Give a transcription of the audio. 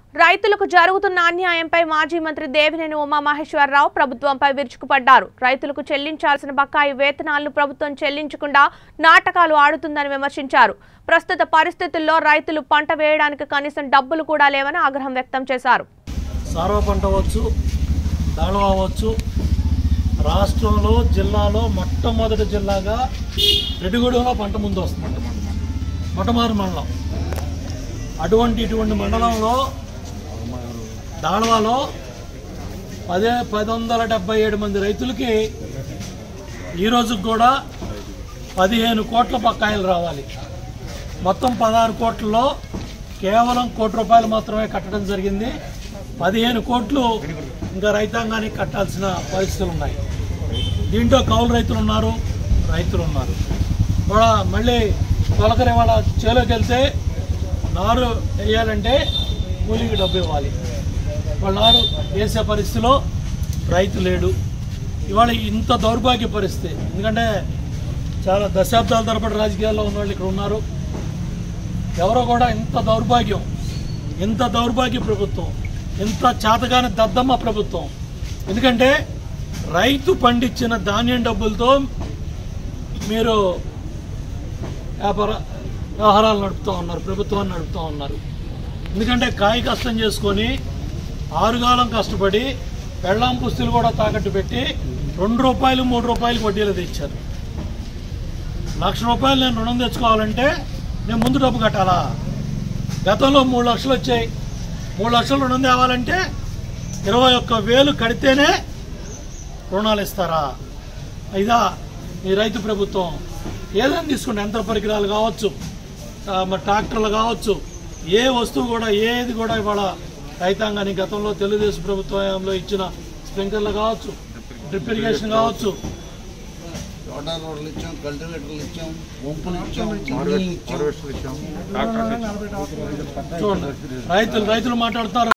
రైతులకు జరుగుతున్న అన్యాయంపై మాజీ మంత్రి దేవినేని ఉమామహేశ్వరరావు ప్రభుత్వంపై విరుచుకుపడ్డారు రైతులకు చెల్లించాల్సిన బకాయి వేతనాలను ప్రభుత్వం చెల్లించకుండా నాటకాలు ఆడుతుందని విమర్శించారు ప్రస్తుత పరిస్థితుల్లో రైతులు పంట వేయడానికి కనీసం డబ్బులు కూడా లేవని ఆగ్రహం వ్యక్తం చేశారు సారవ పంట అవ్వచ్చు దాళవ అవ్వచ్చు రాష్ట్రంలో జిల్లాలో మొట్టమొదటి జిల్లాగా రెడ్డిగూడెంలో పంట ముందు వస్తుంది మొట్టమొదటి మండలం అటువంటి ఇటువంటి మండలంలో దాళవాలో పదే పది వందల డెబ్బై ఏడు మంది రైతులకి ఈ రోజుకి కూడా పదిహేను కోట్ల బకాయిలు రావాలి మొత్తం పదహారు కోట్లలో కేవలం కోటి రూపాయలు మాత్రమే కట్టడం జరిగింది పదిహేను కోట్లు ఇంకా రైతాంగానికి కట్టాల్సిన పరిస్థితులు ఉన్నాయి దీంట్లో కౌలు రైతులు ఉన్నారు రైతులు ఉన్నారు కూడా మళ్ళీ తొలకరి వాళ్ళ చేలోకి వెళ్తే నారు వేయాలంటే కూలీకి డబ్బు ఇవ్వాలి వాళ్ళ నారు వేసే పరిస్థితిలో రైతు లేడు ఇవాళ ఇంత దౌర్భాగ్య పరిస్థితి ఎందుకంటే చాలా దశాబ్దాల తరబడి రాజకీయాల్లో ఉన్న వాళ్ళు ఇక్కడ ఉన్నారు ఎవరో కూడా ఇంత దౌర్భాగ్యం ఇంత దౌర్భాగ్య ప్రభుత్వం ఇంత చేతగాని దద్దమ్మ ప్రభుత్వం ఎందుకంటే రైతు పండించిన ధాన్యం డబ్బులతో మీరు వ్యాపార వ్యవహారాలు నడుపుతూ ఉన్నారు ప్రభుత్వాన్ని నడుపుతూ ఉన్నారు ఎందుకంటే కాయ కష్టం చేసుకొని ఆరుగాలం కష్టపడి పెళ్ళాం పుస్తులు కూడా తాకట్టు పెట్టి రెండు రూపాయలు మూడు రూపాయలు వడ్డీలు తెచ్చారు లక్ష రూపాయలు నేను రుణం తెచ్చుకోవాలంటే నేను ముందు డబ్బు కట్టాలా గతంలో మూడు లక్షలు వచ్చాయి మూడు లక్షలు రుణం తేవాలంటే ఇరవై ఒక్క వేలు కడితేనే రుణాలు ఇస్తారా ఇదా ఈ రైతు ప్రభుత్వం ఏదైనా తీసుకోండి యంత్ర పరికరాలు కావచ్చు ఆ, మరి ట్రాక్టర్లు కావచ్చు ఏ వస్తువు కూడా ఏది కూడా ఇవాళ రైతాంగానికి గతంలో తెలుగుదేశం ప్రభుత్వంలో ఇచ్చిన స్ప్రింక్లర్లు కావచ్చు డ్రిప్ ఇరిగేషన్ కావచ్చు వాటర్ రోడ్లు ఇచ్చాం కల్టివేటర్లు ఇచ్చాం వంపులు ఇచ్చాం అన్నీ ఇచ్చాం చూడండి రైతులు రైతులు మాట్లాడుతున్నారు